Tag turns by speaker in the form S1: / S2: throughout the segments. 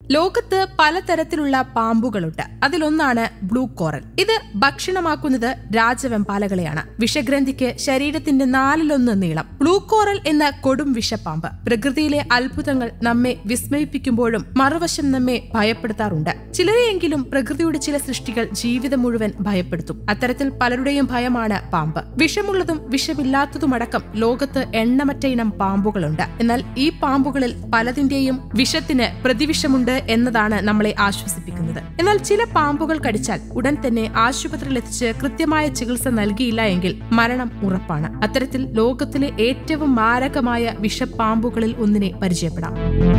S1: ലോകത്ത് പലതരത്തിലുള്ള പാമ്പുകളുണ്ട് അതിലൊന്നാണ് ബ്ലൂ കോറൽ ഇത് ഭക്ഷണമാക്കുന്നത് രാജവെമ്പാലകളെയാണ് വിഷഗ്രന്ഥിക്ക് ശരീരത്തിന്റെ നാലിലൊന്ന് നീളം ബ്ലൂ കോറൽ എന്ന കൊടും വിഷപ്പാമ്പ് പ്രകൃതിയിലെ അത്ഭുതങ്ങൾ നമ്മെ വിസ്മയിപ്പിക്കുമ്പോഴും മറുവശം നമ്മെ ഭയപ്പെടുത്താറുണ്ട് ചിലരെയെങ്കിലും പ്രകൃതിയുടെ ചില സൃഷ്ടികൾ ജീവിതം മുഴുവൻ ഭയപ്പെടുത്തും അത്തരത്തിൽ പലരുടെയും ഭയമാണ് പാമ്പ് വിഷമുള്ളതും വിഷമില്ലാത്തതുമടക്കം ലോകത്ത് എണ്ണമറ്റ ഇനം പാമ്പുകളുണ്ട് എന്നാൽ ഈ പാമ്പുകളിൽ പലതിന്റെയും വിഷത്തിന് പ്രതിവിഷമുണ്ട് എന്നതാണ് നമ്മളെ ആശ്വസിപ്പിക്കുന്നത് എന്നാൽ ചില പാമ്പുകൾ കടിച്ചാൽ ഉടൻ തന്നെ ആശുപത്രിയിൽ എത്തിച്ച് കൃത്യമായ ചികിത്സ നൽകിയില്ല എങ്കിൽ മരണം ഉറപ്പാണ് അത്തരത്തിൽ ലോകത്തിലെ ഏറ്റവും മാരകമായ വിഷപ്പാമ്പുകളിൽ ഒന്നിനെ പരിചയപ്പെടാം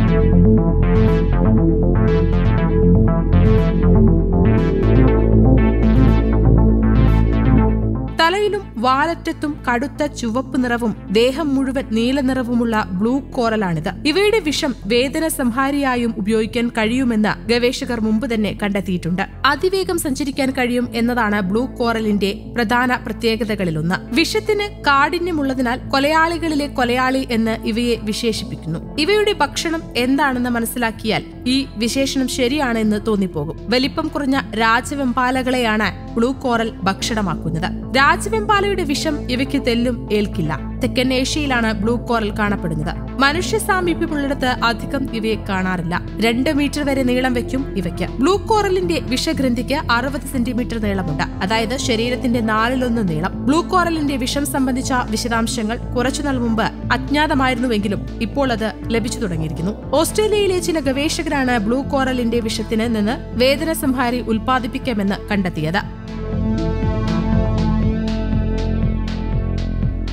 S1: തലയിലും വാലറ്റത്തും കടുത്ത ചുവപ്പ് നിറവും ദേഹം മുഴുവൻ നീല നിറവുമുള്ള ബ്ലൂ കോറലാണിത് ഇവയുടെ വിഷം വേദന സംഹാരിയായും ഉപയോഗിക്കാൻ കഴിയുമെന്ന് ഗവേഷകർ മുമ്പ് തന്നെ കണ്ടെത്തിയിട്ടുണ്ട് അതിവേഗം സഞ്ചരിക്കാൻ കഴിയും എന്നതാണ് ബ്ലൂ കോറലിന്റെ പ്രധാന പ്രത്യേകതകളിലൊന്ന് വിഷത്തിന് കാഠിന്യമുള്ളതിനാൽ കൊലയാളികളിലെ കൊലയാളി എന്ന് ഇവയെ വിശേഷിപ്പിക്കുന്നു ഇവയുടെ ഭക്ഷണം എന്താണെന്ന് മനസ്സിലാക്കിയാൽ ഈ വിശേഷണം ശരിയാണെന്ന് തോന്നിപ്പോകും വലിപ്പം കുറഞ്ഞ രാജവെമ്പാലകളെയാണ് ബ്ലൂ കോറൽ ഭക്ഷണമാക്കുന്നത് രാജവെമ്പാലയുടെ വിഷം ഇവയ്ക്ക് തെല്ലും ഏൽക്കില്ല തെക്കൻ ഏഷ്യയിലാണ് ബ്ലൂ കോറൽ കാണപ്പെടുന്നത് മനുഷ്യ സാമീപ്യമുള്ളിടത്ത് അധികം ഇവയെ കാണാറില്ല രണ്ട് മീറ്റർ വരെ നീളം വെക്കും ഇവയ്ക്ക് ബ്ലൂ കോറലിന്റെ വിഷഗ്രന്ഥിക്ക് അറുപത് സെന്റിമീറ്റർ നീളമുണ്ട് അതായത് ശരീരത്തിന്റെ നാലിലൊന്ന് നീളം ബ്ലൂ കോറലിന്റെ വിഷം സംബന്ധിച്ച വിശദാംശങ്ങൾ കുറച്ചുനാൾ മുമ്പ് അജ്ഞാതമായിരുന്നുവെങ്കിലും ഇപ്പോൾ അത് ലഭിച്ചു തുടങ്ങിയിരിക്കുന്നു ഓസ്ട്രേലിയയിലെ ചില ഗവേഷകരാണ് ബ്ലൂ കോറലിന്റെ വിഷത്തിന് നിന്ന് വേദന സംഹാരി ഉൽപ്പാദിപ്പിക്കാമെന്ന് കണ്ടെത്തിയത്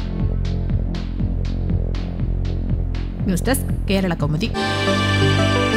S1: ന്യൂസ് ഡെസ്ക് കേരള കൗമുദി